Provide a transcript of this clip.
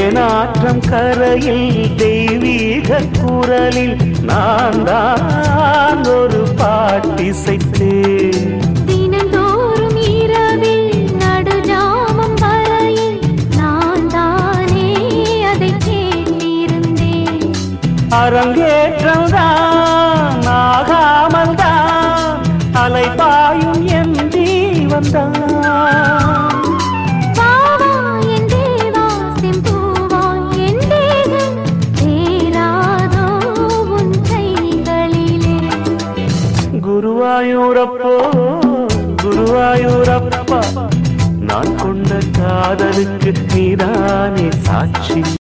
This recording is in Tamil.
தேனாற்றம் கரையில் தெய்வீக குரலில் நான் தான் ஒரு பாட்டிசைத்தேன் தினந்தோறும் இரவில் நடுஜாமம் வரையில் நான் தானே அதை கேட்டிருந்தேன் அரங்கேற்றம் தான் ஆகாமல் தான் அலைபாயும் என் ஜீவன்தான் வாவா என் தேவா செம்பூவா என் தேகம் சேராதோ உன் கைகளிலே குருவாயூரப்போ குருவாயூரப்பா நான் கொண்ட காதலுக்கு நீதானே சாட்சி